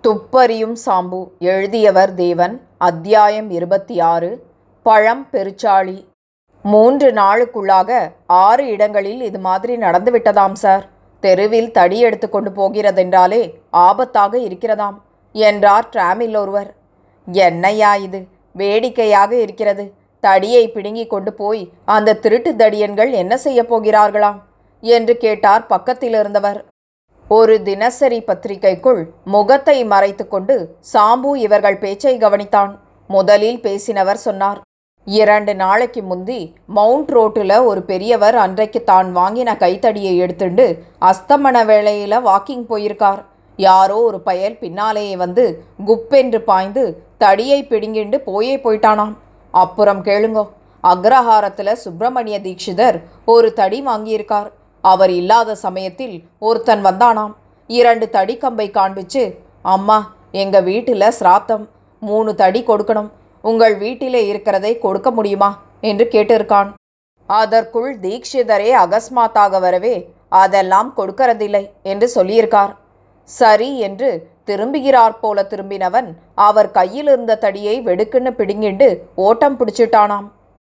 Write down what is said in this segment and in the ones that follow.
துப்பறியும் சாம்பு எழுதியவர் தேவன் அத்தியாயம் இருபத்தி ஆறு பழம் பெருச்சாளி மூன்று நாளுக்குள்ளாக ஆறு இடங்களில் இது மாதிரி நடந்துவிட்டதாம் சார் தெருவில் தடி எடுத்து கொண்டு போகிறதென்றாலே ஆபத்தாக இருக்கிறதாம் என்றார் டிராமில் ஒருவர் என்னையா இது வேடிக்கையாக இருக்கிறது தடியை பிடுங்கி கொண்டு போய் அந்த திருட்டு தடியன்கள் என்ன செய்யப் போகிறார்களாம் என்று கேட்டார் பக்கத்தில் இருந்தவர் ஒரு தினசரி பத்திரிகைக்குள் முகத்தை மறைத்துக்கொண்டு சாம்பு இவர்கள் பேச்சை கவனித்தான் முதலில் பேசினவர் சொன்னார் இரண்டு நாளைக்கு முந்தி மவுண்ட் ரோட்டில் ஒரு பெரியவர் அன்றைக்கு தான் வாங்கின கைத்தடியை எடுத்துண்டு அஸ்தமன வேளையில் வாக்கிங் போயிருக்கார் யாரோ ஒரு பயல் பின்னாலேயே வந்து குப்பென்று பாய்ந்து தடியை பிடுங்கிண்டு போயே போயிட்டானாம் அப்புறம் கேளுங்கோ அக்ரஹாரத்தில் சுப்பிரமணிய தீட்சிதர் ஒரு தடி வாங்கியிருக்கார் அவர் இல்லாத சமயத்தில் ஒருத்தன் வந்தானாம் இரண்டு தடி கம்பை காண்பிச்சு அம்மா எங்க வீட்டில் சிராத்தம் மூணு தடி கொடுக்கணும் உங்கள் வீட்டிலே இருக்கிறதை கொடுக்க முடியுமா என்று கேட்டிருக்கான் அதற்குள் தீக்ஷிதரே அகஸ்மாத்தாக வரவே அதெல்லாம் கொடுக்கறதில்லை என்று சொல்லியிருக்கார் சரி என்று திரும்புகிறார் போல திரும்பினவன் அவர் கையில் இருந்த தடியை வெடுக்குன்னு பிடுங்கிண்டு ஓட்டம் பிடிச்சிட்டானாம்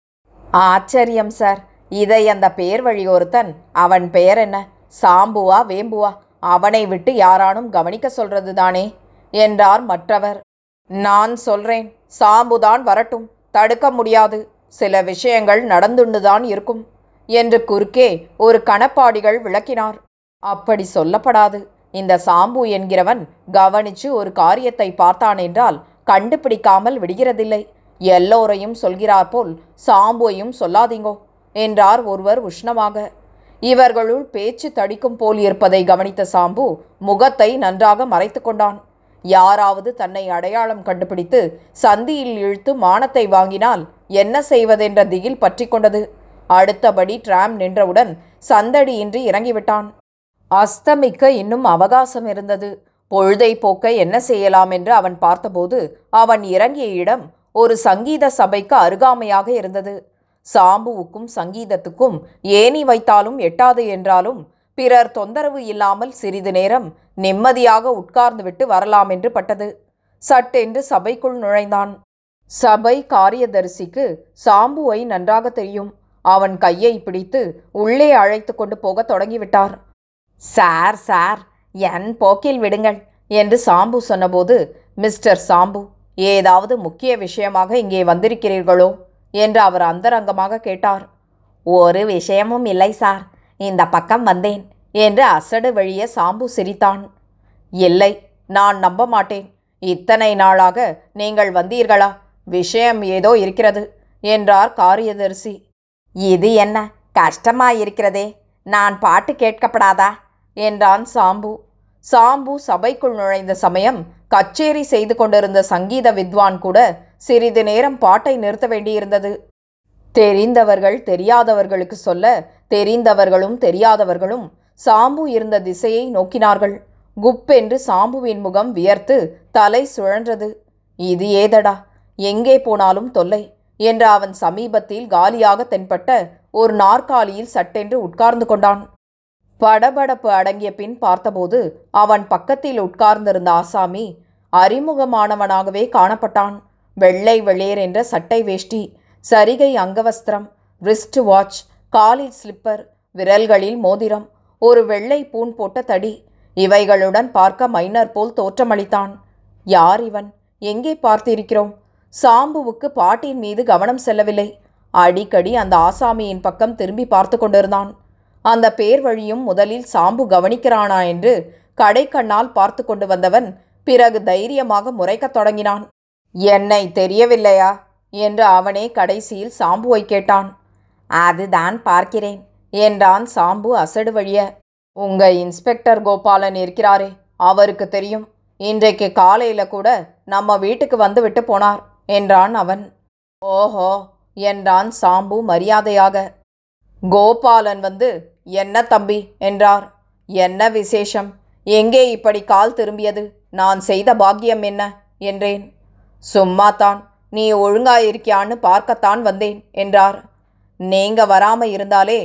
ஆச்சரியம் சார் இதை அந்த பேர் வழி ஒருத்தன் அவன் பெயர் என்ன சாம்புவா வேம்புவா அவனை விட்டு யாரானும் கவனிக்க சொல்றது தானே என்றார் மற்றவர் நான் சொல்றேன் சாம்புதான் வரட்டும் தடுக்க முடியாது சில விஷயங்கள் நடந்துண்டுதான் இருக்கும் என்று குறுக்கே ஒரு கணப்பாடிகள் விளக்கினார் அப்படி சொல்லப்படாது இந்த சாம்பு என்கிறவன் கவனிச்சு ஒரு காரியத்தை பார்த்தான் என்றால் கண்டுபிடிக்காமல் விடுகிறதில்லை எல்லோரையும் சொல்கிறார் போல் சாம்புவையும் சொல்லாதீங்கோ என்றார் ஒருவர் உஷ்ணமாக இவர்களுள் பேச்சு தடிக்கும் போல் இருப்பதை கவனித்த சாம்பு முகத்தை நன்றாக மறைத்து கொண்டான் யாராவது தன்னை அடையாளம் கண்டுபிடித்து சந்தியில் இழுத்து மானத்தை வாங்கினால் என்ன செய்வதென்ற திகில் பற்றி கொண்டது அடுத்தபடி டிராம் நின்றவுடன் சந்தடியின்றி இறங்கிவிட்டான் அஸ்தமிக்க இன்னும் அவகாசம் இருந்தது பொழுதை போக்க என்ன செய்யலாம் என்று அவன் பார்த்தபோது அவன் இறங்கிய இடம் ஒரு சங்கீத சபைக்கு அருகாமையாக இருந்தது சாம்புவுக்கும் சங்கீதத்துக்கும் ஏணி வைத்தாலும் எட்டாது என்றாலும் பிறர் தொந்தரவு இல்லாமல் சிறிது நேரம் நிம்மதியாக உட்கார்ந்துவிட்டு வரலாம் என்று பட்டது சட்டென்று சபைக்குள் நுழைந்தான் சபை காரியதரிசிக்கு சாம்புவை நன்றாக தெரியும் அவன் கையை பிடித்து உள்ளே அழைத்து கொண்டு போகத் தொடங்கிவிட்டார் சார் சார் என் போக்கில் விடுங்கள் என்று சாம்பு சொன்னபோது மிஸ்டர் சாம்பு ஏதாவது முக்கிய விஷயமாக இங்கே வந்திருக்கிறீர்களோ என்று அவர் அந்தரங்கமாக கேட்டார் ஒரு விஷயமும் இல்லை சார் இந்த பக்கம் வந்தேன் என்று அசடு வழிய சாம்பு சிரித்தான் இல்லை நான் நம்ப மாட்டேன் இத்தனை நாளாக நீங்கள் வந்தீர்களா விஷயம் ஏதோ இருக்கிறது என்றார் காரியதரிசி இது என்ன கஷ்டமாயிருக்கிறதே நான் பாட்டு கேட்கப்படாதா என்றான் சாம்பு சாம்பு சபைக்குள் நுழைந்த சமயம் கச்சேரி செய்து கொண்டிருந்த சங்கீத வித்வான் கூட சிறிது நேரம் பாட்டை நிறுத்த வேண்டியிருந்தது தெரிந்தவர்கள் தெரியாதவர்களுக்கு சொல்ல தெரிந்தவர்களும் தெரியாதவர்களும் சாம்பு இருந்த திசையை நோக்கினார்கள் குப்பென்று சாம்புவின் முகம் வியர்த்து தலை சுழன்றது இது ஏதடா எங்கே போனாலும் தொல்லை என்று அவன் சமீபத்தில் காலியாக தென்பட்ட ஒரு நாற்காலியில் சட்டென்று உட்கார்ந்து கொண்டான் படபடப்பு அடங்கிய பின் பார்த்தபோது அவன் பக்கத்தில் உட்கார்ந்திருந்த ஆசாமி அறிமுகமானவனாகவே காணப்பட்டான் வெள்ளை வெளேர் என்ற சட்டை வேஷ்டி சரிகை அங்கவஸ்திரம் ரிஸ்ட் வாட்ச் காலில் ஸ்லிப்பர் விரல்களில் மோதிரம் ஒரு வெள்ளை பூன் போட்ட தடி இவைகளுடன் பார்க்க மைனர் போல் தோற்றமளித்தான் யார் இவன் எங்கே பார்த்திருக்கிறோம் சாம்புவுக்கு பாட்டின் மீது கவனம் செல்லவில்லை அடிக்கடி அந்த ஆசாமியின் பக்கம் திரும்பி பார்த்து கொண்டிருந்தான் அந்த பேர் வழியும் முதலில் சாம்பு கவனிக்கிறானா என்று கடைக்கண்ணால் பார்த்து கொண்டு வந்தவன் பிறகு தைரியமாக முறைக்கத் தொடங்கினான் என்னை தெரியவில்லையா என்று அவனே கடைசியில் சாம்புவை கேட்டான் அதுதான் பார்க்கிறேன் என்றான் சாம்பு அசடு வழிய உங்க இன்ஸ்பெக்டர் கோபாலன் இருக்கிறாரே அவருக்கு தெரியும் இன்றைக்கு காலையில கூட நம்ம வீட்டுக்கு வந்து விட்டு போனார் என்றான் அவன் ஓஹோ என்றான் சாம்பு மரியாதையாக கோபாலன் வந்து என்ன தம்பி என்றார் என்ன விசேஷம் எங்கே இப்படி கால் திரும்பியது நான் செய்த பாக்கியம் என்ன என்றேன் சும்மாத்தான் நீ ஒழுங்காயிருக்கியான்னு பார்க்கத்தான் வந்தேன் என்றார் நீங்க வராம இருந்தாலே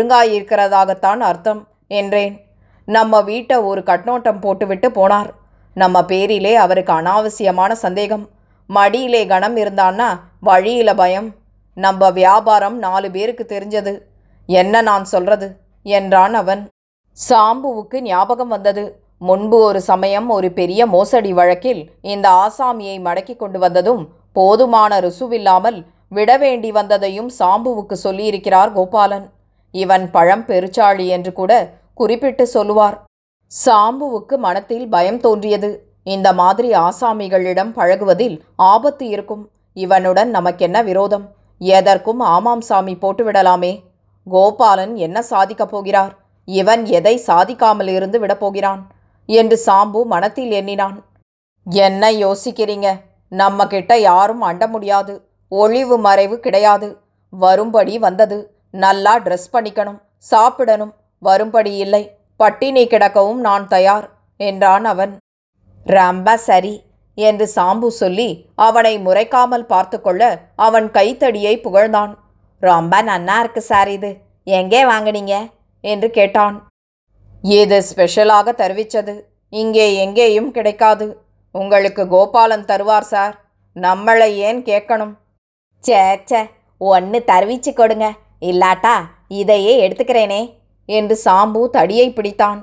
ஒழுங்காயிருக்கிறதாகத்தான் அர்த்தம் என்றேன் நம்ம வீட்டை ஒரு கண்ணோட்டம் போட்டுவிட்டு போனார் நம்ம பேரிலே அவருக்கு அனாவசியமான சந்தேகம் மடியிலே கணம் இருந்தான்னா வழியில பயம் நம்ம வியாபாரம் நாலு பேருக்கு தெரிஞ்சது என்ன நான் சொல்றது என்றான் அவன் சாம்புவுக்கு ஞாபகம் வந்தது முன்பு ஒரு சமயம் ஒரு பெரிய மோசடி வழக்கில் இந்த ஆசாமியை மடக்கி கொண்டு வந்ததும் போதுமான ருசுவில்லாமல் விட வேண்டி வந்ததையும் சாம்புவுக்கு சொல்லியிருக்கிறார் கோபாலன் இவன் பழம் பெருச்சாளி என்று கூட குறிப்பிட்டு சொல்லுவார் சாம்புவுக்கு மனத்தில் பயம் தோன்றியது இந்த மாதிரி ஆசாமிகளிடம் பழகுவதில் ஆபத்து இருக்கும் இவனுடன் நமக்கென்ன விரோதம் எதற்கும் ஆமாம் சாமி போட்டுவிடலாமே கோபாலன் என்ன சாதிக்கப் போகிறார் இவன் எதை சாதிக்காமல் இருந்து விடப்போகிறான் என்று சாம்பு மனத்தில் எண்ணினான் என்ன யோசிக்கிறீங்க நம்ம கிட்ட யாரும் அண்ட முடியாது ஒளிவு மறைவு கிடையாது வரும்படி வந்தது நல்லா ட்ரெஸ் பண்ணிக்கணும் சாப்பிடணும் வரும்படி இல்லை பட்டினி கிடக்கவும் நான் தயார் என்றான் அவன் ரொம்ப சரி என்று சாம்பு சொல்லி அவனை முறைக்காமல் பார்த்து கொள்ள அவன் கைத்தடியை புகழ்ந்தான் ரொம்ப நன்னா இருக்கு சார் இது எங்கே வாங்குனீங்க என்று கேட்டான் இது ஸ்பெஷலாக தருவிச்சது இங்கே எங்கேயும் கிடைக்காது உங்களுக்கு கோபாலன் தருவார் சார் நம்மளை ஏன் கேட்கணும் சே சே ஒன்று தருவிச்சு கொடுங்க இல்லாட்டா இதையே எடுத்துக்கிறேனே என்று சாம்பு தடியை பிடித்தான்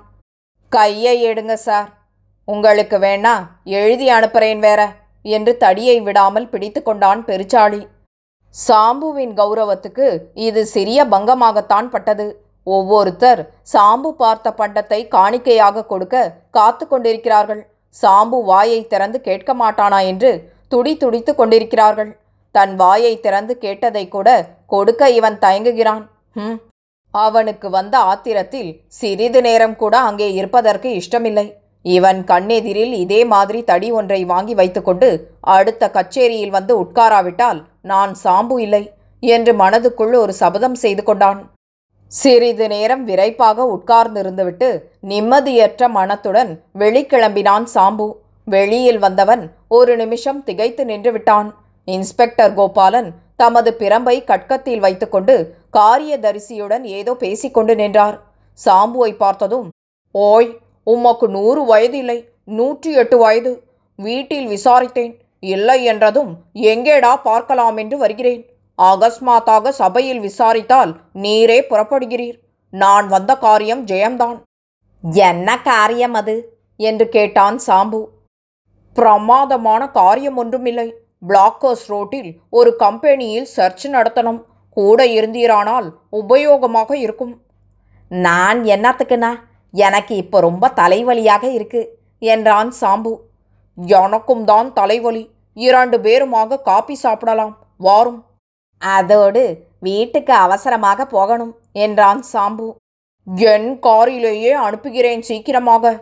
கையை எடுங்க சார் உங்களுக்கு வேணா எழுதி அனுப்புறேன் வேற என்று தடியை விடாமல் பிடித்து கொண்டான் பெருச்சாளி சாம்புவின் கௌரவத்துக்கு இது சிறிய பங்கமாகத்தான் பட்டது ஒவ்வொருத்தர் சாம்பு பார்த்த பண்டத்தை காணிக்கையாக கொடுக்க காத்து கொண்டிருக்கிறார்கள் சாம்பு வாயை திறந்து கேட்க மாட்டானா என்று துடி துடித்து கொண்டிருக்கிறார்கள் தன் வாயை திறந்து கேட்டதை கூட கொடுக்க இவன் தயங்குகிறான் ஹம் அவனுக்கு வந்த ஆத்திரத்தில் சிறிது நேரம் கூட அங்கே இருப்பதற்கு இஷ்டமில்லை இவன் கண்ணெதிரில் இதே மாதிரி தடி ஒன்றை வாங்கி வைத்துக்கொண்டு அடுத்த கச்சேரியில் வந்து உட்காராவிட்டால் நான் சாம்பு இல்லை என்று மனதுக்குள் ஒரு சபதம் செய்து கொண்டான் சிறிது நேரம் விரைப்பாக உட்கார்ந்திருந்துவிட்டு நிம்மதியற்ற மனத்துடன் வெளிக்கிளம்பினான் சாம்பு வெளியில் வந்தவன் ஒரு நிமிஷம் திகைத்து நின்று விட்டான் இன்ஸ்பெக்டர் கோபாலன் தமது பிரம்பை கட்கத்தில் வைத்துக்கொண்டு காரியதரிசியுடன் ஏதோ பேசிக்கொண்டு நின்றார் சாம்புவை பார்த்ததும் ஓய் உமக்கு நூறு வயது இல்லை நூற்றி எட்டு வயது வீட்டில் விசாரித்தேன் இல்லை என்றதும் எங்கேடா பார்க்கலாம் என்று வருகிறேன் அகஸ்மாத்தாக சபையில் விசாரித்தால் நீரே புறப்படுகிறீர் நான் வந்த காரியம் ஜெயம்தான் என்ன காரியம் அது என்று கேட்டான் சாம்பு பிரமாதமான காரியம் ஒன்றுமில்லை பிளாக்கர்ஸ் ரோட்டில் ஒரு கம்பெனியில் சர்ச் நடத்தணும் கூட இருந்தீரானால் உபயோகமாக இருக்கும் நான் என்னத்துக்குண்ணா எனக்கு இப்போ ரொம்ப தலைவலியாக இருக்கு என்றான் சாம்பு எனக்கும் தான் தலைவலி இரண்டு பேருமாக காப்பி சாப்பிடலாம் வாரும் அதோடு வீட்டுக்கு அவசரமாக போகணும் என்றான் சாம்பு என் காரிலேயே அனுப்புகிறேன் சீக்கிரமாக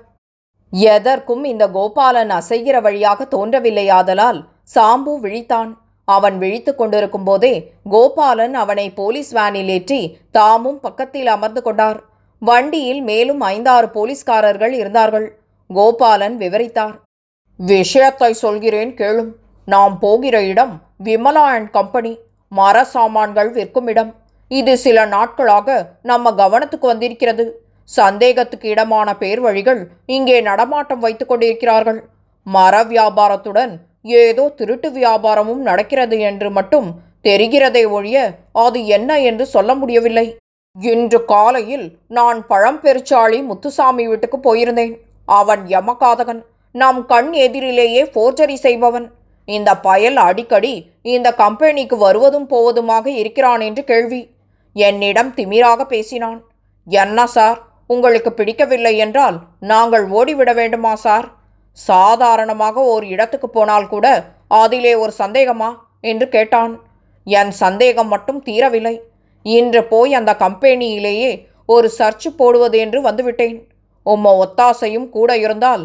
எதற்கும் இந்த கோபாலன் அசைகிற வழியாக தோன்றவில்லையாதலால் சாம்பு விழித்தான் அவன் விழித்து கொண்டிருக்கும் போதே கோபாலன் அவனை போலீஸ் வேனில் ஏற்றி தாமும் பக்கத்தில் அமர்ந்து கொண்டார் வண்டியில் மேலும் ஐந்தாறு போலீஸ்காரர்கள் இருந்தார்கள் கோபாலன் விவரித்தார் விஷயத்தை சொல்கிறேன் கேளும் நாம் போகிற இடம் விமலா அண்ட் கம்பெனி மர சாமான்கள் விற்கும் இடம் இது சில நாட்களாக நம்ம கவனத்துக்கு வந்திருக்கிறது சந்தேகத்துக்கு இடமான பேர் வழிகள் இங்கே நடமாட்டம் வைத்துக் கொண்டிருக்கிறார்கள் மர வியாபாரத்துடன் ஏதோ திருட்டு வியாபாரமும் நடக்கிறது என்று மட்டும் தெரிகிறதே ஒழிய அது என்ன என்று சொல்ல முடியவில்லை இன்று காலையில் நான் பழம்பெருச்சாளி முத்துசாமி வீட்டுக்கு போயிருந்தேன் அவன் யமகாதகன் நம் கண் எதிரிலேயே ஃபோர்ஜரி செய்பவன் இந்த பயல் அடிக்கடி இந்த கம்பெனிக்கு வருவதும் போவதுமாக இருக்கிறான் என்று கேள்வி என்னிடம் திமிராக பேசினான் என்ன சார் உங்களுக்கு பிடிக்கவில்லை என்றால் நாங்கள் ஓடிவிட வேண்டுமா சார் சாதாரணமாக ஒரு இடத்துக்கு போனால் கூட அதிலே ஒரு சந்தேகமா என்று கேட்டான் என் சந்தேகம் மட்டும் தீரவில்லை இன்று போய் அந்த கம்பெனியிலேயே ஒரு சர்ச் போடுவது என்று வந்துவிட்டேன் உம்ம ஒத்தாசையும் கூட இருந்தால்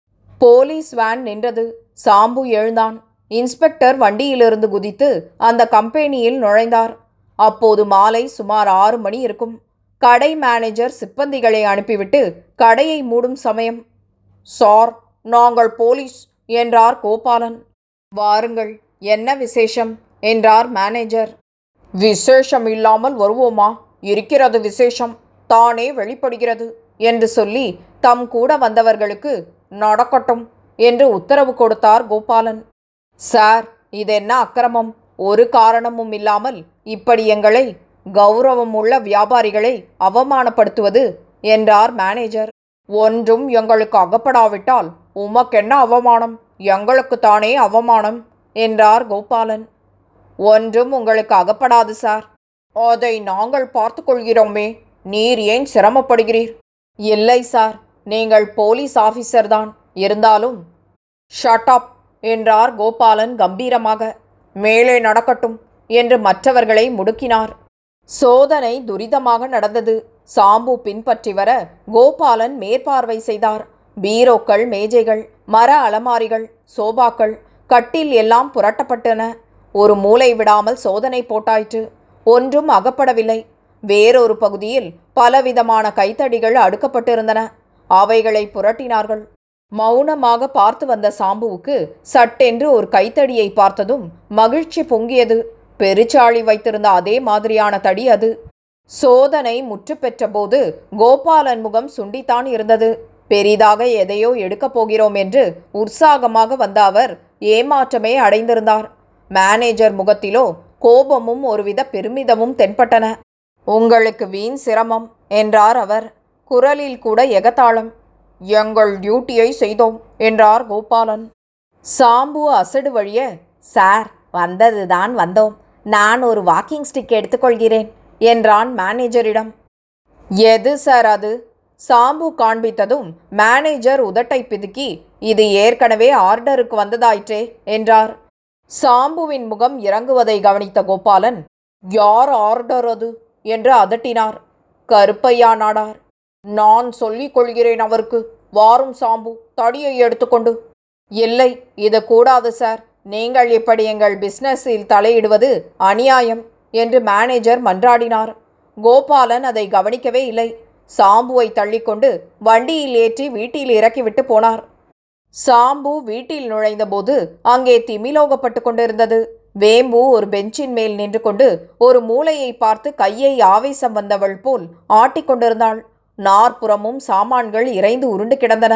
போலீஸ் வேன் நின்றது சாம்பு எழுந்தான் இன்ஸ்பெக்டர் வண்டியிலிருந்து குதித்து அந்த கம்பெனியில் நுழைந்தார் அப்போது மாலை சுமார் ஆறு மணி இருக்கும் கடை மேனேஜர் சிப்பந்திகளை அனுப்பிவிட்டு கடையை மூடும் சமயம் சார் நாங்கள் போலீஸ் என்றார் கோபாலன் வாருங்கள் என்ன விசேஷம் என்றார் மேனேஜர் விசேஷம் இல்லாமல் வருவோமா இருக்கிறது விசேஷம் தானே வெளிப்படுகிறது என்று சொல்லி தம் கூட வந்தவர்களுக்கு நடக்கட்டும் என்று உத்தரவு கொடுத்தார் கோபாலன் சார் இதென்ன அக்கிரமம் ஒரு காரணமும் இல்லாமல் இப்படி எங்களை கௌரவமுள்ள வியாபாரிகளை அவமானப்படுத்துவது என்றார் மேனேஜர் ஒன்றும் எங்களுக்கு அகப்படாவிட்டால் உமக்கென்ன அவமானம் எங்களுக்கு தானே அவமானம் என்றார் கோபாலன் ஒன்றும் உங்களுக்கு அகப்படாது சார் அதை நாங்கள் பார்த்து கொள்கிறோமே நீர் ஏன் சிரமப்படுகிறீர் இல்லை சார் நீங்கள் போலீஸ் ஆஃபீஸர் தான் இருந்தாலும் ஷட் அப் என்றார் கோபாலன் கம்பீரமாக மேலே நடக்கட்டும் என்று மற்றவர்களை முடுக்கினார் சோதனை துரிதமாக நடந்தது சாம்பு பின்பற்றி வர கோபாலன் மேற்பார்வை செய்தார் பீரோக்கள் மேஜைகள் மர அலமாரிகள் சோபாக்கள் கட்டில் எல்லாம் புரட்டப்பட்டன ஒரு மூலை விடாமல் சோதனை போட்டாயிற்று ஒன்றும் அகப்படவில்லை வேறொரு பகுதியில் பலவிதமான கைத்தடிகள் அடுக்கப்பட்டிருந்தன அவைகளை புரட்டினார்கள் மௌனமாக பார்த்து வந்த சாம்புவுக்கு சட்டென்று ஒரு கைத்தடியை பார்த்ததும் மகிழ்ச்சி பொங்கியது பெருச்சாளி வைத்திருந்த அதே மாதிரியான தடி அது சோதனை முற்று பெற்றபோது கோபாலன் முகம் சுண்டித்தான் இருந்தது பெரிதாக எதையோ எடுக்கப் போகிறோம் என்று உற்சாகமாக வந்த அவர் ஏமாற்றமே அடைந்திருந்தார் மேனேஜர் முகத்திலோ கோபமும் ஒருவித பெருமிதமும் தென்பட்டன உங்களுக்கு வீண் சிரமம் என்றார் அவர் குரலில் கூட எகத்தாளம் எங்கள் டியூட்டியை செய்தோம் என்றார் கோபாலன் சாம்பு அசடு வழிய சார் வந்ததுதான் வந்தோம் நான் ஒரு வாக்கிங் ஸ்டிக் எடுத்துக்கொள்கிறேன் என்றான் மேனேஜரிடம் எது சார் அது சாம்பு காண்பித்ததும் மேனேஜர் உதட்டை பிதுக்கி இது ஏற்கனவே ஆர்டருக்கு வந்ததாயிற்றே என்றார் சாம்புவின் முகம் இறங்குவதை கவனித்த கோபாலன் யார் ஆர்டர் அது என்று அதட்டினார் கருப்பையா நாடார் நான் சொல்லிக் கொள்கிறேன் அவருக்கு வாரும் சாம்பு தடியை எடுத்துக்கொண்டு இல்லை இது கூடாது சார் நீங்கள் இப்படி எங்கள் பிஸ்னஸில் தலையிடுவது அநியாயம் என்று மேனேஜர் மன்றாடினார் கோபாலன் அதை கவனிக்கவே இல்லை சாம்புவை தள்ளிக்கொண்டு வண்டியில் ஏற்றி வீட்டில் இறக்கிவிட்டு போனார் சாம்பு வீட்டில் நுழைந்தபோது அங்கே திமிலோகப்பட்டு கொண்டிருந்தது வேம்பு ஒரு பெஞ்சின் மேல் நின்று கொண்டு ஒரு மூலையை பார்த்து கையை ஆவேசம் வந்தவள் போல் ஆட்டிக்கொண்டிருந்தாள் நாற்புறமும் சாமான்கள் இறைந்து உருண்டு கிடந்தன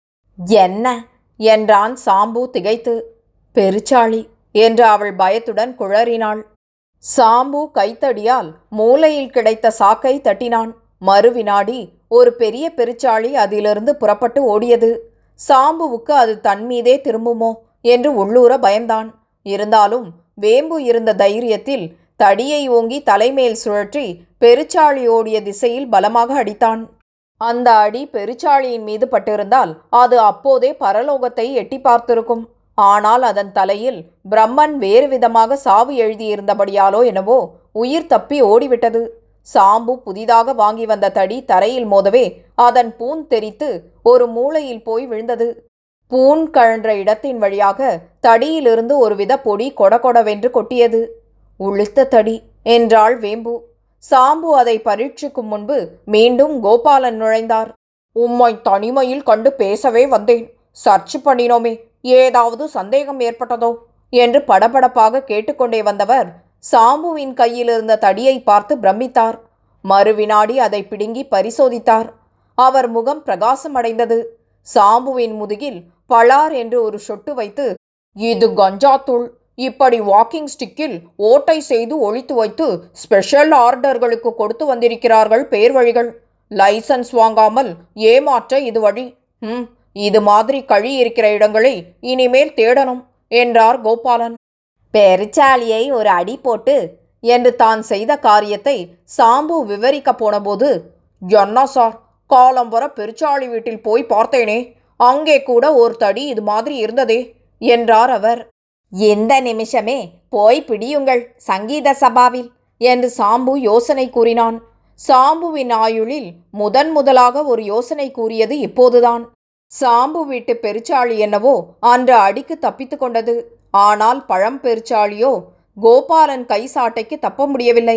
என்ன என்றான் சாம்பு திகைத்து பெருச்சாளி என்று அவள் பயத்துடன் குழறினாள் சாம்பு கைத்தடியால் மூலையில் கிடைத்த சாக்கை தட்டினான் மறுவினாடி ஒரு பெரிய பெருச்சாளி அதிலிருந்து புறப்பட்டு ஓடியது சாம்புவுக்கு அது தன்மீதே திரும்புமோ என்று உள்ளூர பயந்தான் இருந்தாலும் வேம்பு இருந்த தைரியத்தில் தடியை ஓங்கி தலைமேல் சுழற்றி பெருச்சாளி ஓடிய திசையில் பலமாக அடித்தான் அந்த அடி பெருச்சாளியின் மீது பட்டிருந்தால் அது அப்போதே பரலோகத்தை எட்டி பார்த்திருக்கும் ஆனால் அதன் தலையில் பிரம்மன் வேறு விதமாக சாவு எழுதியிருந்தபடியாலோ என்னவோ உயிர் தப்பி ஓடிவிட்டது சாம்பு புதிதாக வாங்கி வந்த தடி தரையில் மோதவே அதன் பூன் தெரித்து ஒரு மூலையில் போய் விழுந்தது பூன் கழன்ற இடத்தின் வழியாக தடியிலிருந்து ஒருவித பொடி கொடகொடவென்று கொட்டியது உளுத்த தடி என்றாள் வேம்பு சாம்பு அதை பரீட்சிக்கும் முன்பு மீண்டும் கோபாலன் நுழைந்தார் உம்மை தனிமையில் கண்டு பேசவே வந்தேன் சர்ச் பண்ணினோமே ஏதாவது சந்தேகம் ஏற்பட்டதோ என்று படபடப்பாக கேட்டுக்கொண்டே வந்தவர் சாம்புவின் கையில் இருந்த தடியை பார்த்து பிரமித்தார் மறுவினாடி அதை பிடுங்கி பரிசோதித்தார் அவர் முகம் பிரகாசமடைந்தது சாம்புவின் முதுகில் பளார் என்று ஒரு சொட்டு வைத்து இது கஞ்சாத்தூள் இப்படி வாக்கிங் ஸ்டிக்கில் ஓட்டை செய்து ஒழித்து வைத்து ஸ்பெஷல் ஆர்டர்களுக்கு கொடுத்து வந்திருக்கிறார்கள் பேர் வழிகள் லைசன்ஸ் வாங்காமல் ஏமாற்ற இது வழி ம் இது மாதிரி கழி இருக்கிற இடங்களை இனிமேல் தேடணும் என்றார் கோபாலன் பெருச்சாலியை ஒரு அடி போட்டு என்று தான் செய்த காரியத்தை சாம்பு விவரிக்க போனபோது என்ன சார் காலம்பர பெருச்சாளி வீட்டில் போய் பார்த்தேனே அங்கே கூட ஒரு தடி இது மாதிரி இருந்ததே என்றார் அவர் இந்த நிமிஷமே போய் பிடியுங்கள் சங்கீத சபாவில் என்று சாம்பு யோசனை கூறினான் சாம்புவின் ஆயுளில் முதன் முதலாக ஒரு யோசனை கூறியது இப்போதுதான் சாம்பு வீட்டு பெருச்சாளி என்னவோ அன்று அடிக்கு தப்பித்து கொண்டது ஆனால் பழம் பெருச்சாளியோ கோபாலன் கை சாட்டைக்கு தப்ப முடியவில்லை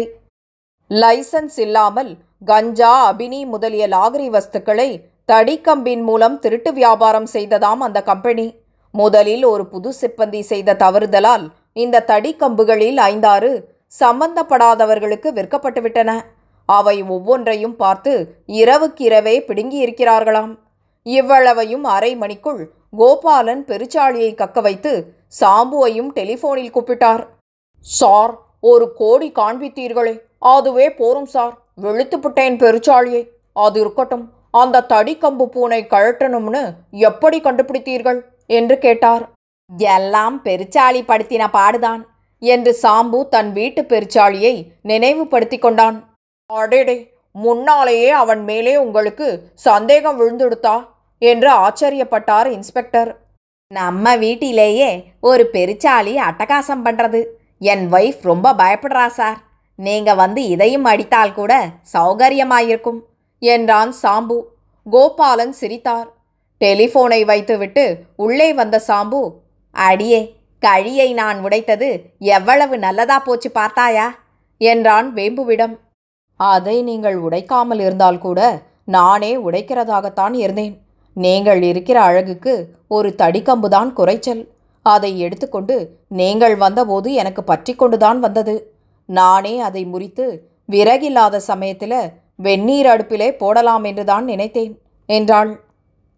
லைசன்ஸ் இல்லாமல் கஞ்சா அபினி முதலிய லாகரி வஸ்துக்களை தடிக்கம்பின் மூலம் திருட்டு வியாபாரம் செய்ததாம் அந்த கம்பெனி முதலில் ஒரு புது சிப்பந்தி செய்த தவறுதலால் இந்த தடிக்கம்புகளில் ஐந்தாறு சம்பந்தப்படாதவர்களுக்கு விற்கப்பட்டுவிட்டன அவை ஒவ்வொன்றையும் பார்த்து இரவுக்கிரவே பிடுங்கி இருக்கிறார்களாம் இவ்வளவையும் அரை மணிக்குள் கோபாலன் பெருச்சாளியை கக்க வைத்து சாம்புவையும் டெலிஃபோனில் கூப்பிட்டார் சார் ஒரு கோடி காண்பித்தீர்களே அதுவே போரும் சார் வெளுத்துப்புட்டேன் பெருச்சாளியை அது இருக்கட்டும் அந்த தடிக்கம்பு பூனை கழட்டணும்னு எப்படி கண்டுபிடித்தீர்கள் என்று கேட்டார் எல்லாம் பெருச்சாளி படுத்தின பாடுதான் என்று சாம்பு தன் வீட்டு பெருச்சாளியை நினைவுபடுத்திக் கொண்டான் அடேடே முன்னாலேயே அவன் மேலே உங்களுக்கு சந்தேகம் விழுந்துடுத்தா என்று ஆச்சரியப்பட்டார் இன்ஸ்பெக்டர் நம்ம வீட்டிலேயே ஒரு பெருச்சாளி அட்டகாசம் பண்றது என் வைஃப் ரொம்ப பயப்படுறா சார் நீங்க வந்து இதையும் அடித்தால் கூட சௌகரியமாயிருக்கும் என்றான் சாம்பு கோபாலன் சிரித்தார் டெலிஃபோனை வைத்துவிட்டு உள்ளே வந்த சாம்பு அடியே கழியை நான் உடைத்தது எவ்வளவு நல்லதா போச்சு பார்த்தாயா என்றான் வேம்புவிடம் அதை நீங்கள் உடைக்காமல் இருந்தால் கூட நானே உடைக்கிறதாகத்தான் இருந்தேன் நீங்கள் இருக்கிற அழகுக்கு ஒரு தடிக்கம்புதான் குறைச்சல் அதை எடுத்துக்கொண்டு நீங்கள் வந்தபோது எனக்கு பற்றி கொண்டுதான் வந்தது நானே அதை முறித்து விறகில்லாத சமயத்தில் வெந்நீர் அடுப்பிலே போடலாம் என்றுதான் நினைத்தேன் என்றாள்